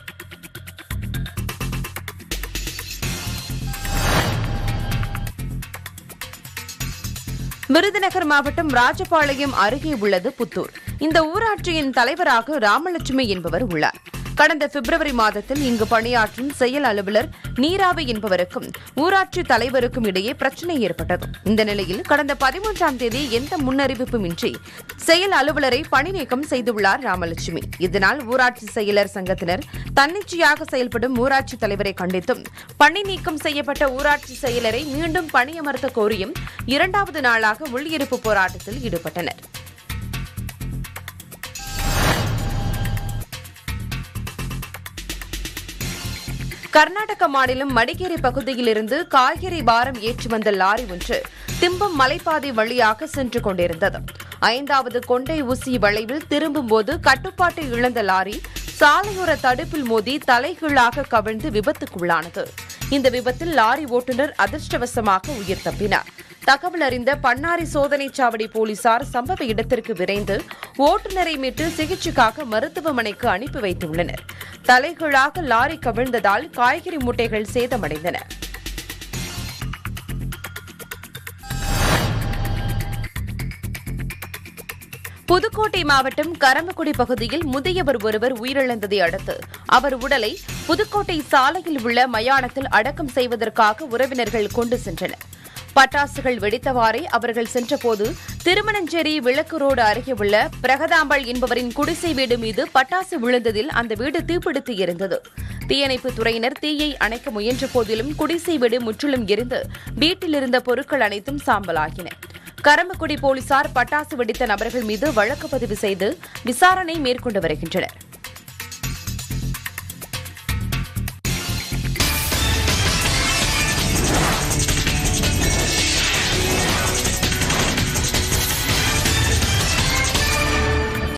விருதுநகர் மாவட்டம் ராஜபாளையம் அருகே உள்ளது புத்தூர் இந்த ஊராட்சியின் தலைவராக ராமலட்சுமி என்பவர் உள்ளார் கடந்த பிப்ரவரி மாதத்தில் இங்கு பணியாற்றும் செயல் அலுவலர் நீராவி என்பவருக்கும் ஊராட்சி தலைவருக்கும் இடையே பிரச்சினை ஏற்பட்டது இந்த நிலையில் கடந்த பதிமூன்றாம் தேதி எந்த முன்னறிவிப்புமின்றி செயல் அலுவலரை பணி நீக்கம் செய்துள்ளார் ராமலட்சுமி இதனால் ஊராட்சி செயலர் சங்கத்தினர் தன்னிச்சையாக செயல்படும் ஊராட்சி தலைவரை கண்டித்தும் பணி நீக்கம் செய்யப்பட்ட ஊராட்சி செயலரை மீண்டும் பணியமர்த்த கோரியும் இரண்டாவது நாளாக உள்ளிருப்பு போராட்டத்தில் ஈடுபட்டனர் கர்நாடக மாநிலம் மடிக்கேரி பகுதியிலிருந்து காய்கறி பாரம் ஏற்றி வந்த லாரி ஒன்று திம்பம் மலைப்பாதை வழியாக சென்று கொண்டிருந்தது ஐந்தாவது கொண்டை ஊசி வளைவில் திரும்பும்போது கட்டுப்பாட்டை இழந்த லாரி சாலையோர தடுப்பில் மோதி தலைகீழாக கவிழ்ந்து விபத்துக்குள்ளானது இந்த விபத்தில் லாரி ஓட்டுநர் அதிர்ஷ்டவசமாக உயிர் தப்பினார் தகவல் அறிந்த பன்னாரி சோதனைச் சாவடி போலீசார் சம்பவ இடத்திற்கு விரைந்து ஓட்டுநரை மீட்டு சிகிச்சைக்காக மருத்துவமனைக்கு அனுப்பி வைத்துள்ளனர் தலைகீழாக லாரி கவிழ்ந்ததால் காய்கறி மூட்டைகள் சேதமடைந்தன புதுக்கோட்டை மாவட்டம் கரம்பக்குடி பகுதியில் முதியவர் ஒருவர் உயிரிழந்ததை அடுத்து அவர் உடலை புதுக்கோட்டை சாலையில் உள்ள மயானத்தில் அடக்கம் செய்வதற்காக உறவினர்கள் கொண்டு சென்றனர் பட்டாசுகள் வெடித்தவாறே அவர்கள் சென்றபோது திருமணஞ்சேரி விளக்கு ரோடு அருகே உள்ள பிரகதாம்பாள் என்பவரின் குடிசை வீடு மீது பட்டாசு விழுந்ததில் அந்த வீடு தீப்பிடித்து எரிந்தது தீயணைப்பு துறையினர் தீயை அணைக்க முயன்ற போதிலும் குடிசை வீடு முற்றிலும் எரிந்து வீட்டில் இருந்த பொருட்கள் அனைத்தும் சாம்பலாகின கரம்பக்குடி போலீசார் பட்டாசு வெடித்த நபர்கள் மீது வழக்கு பதிவு செய்து விசாரணை மேற்கொண்டு வருகின்றனர்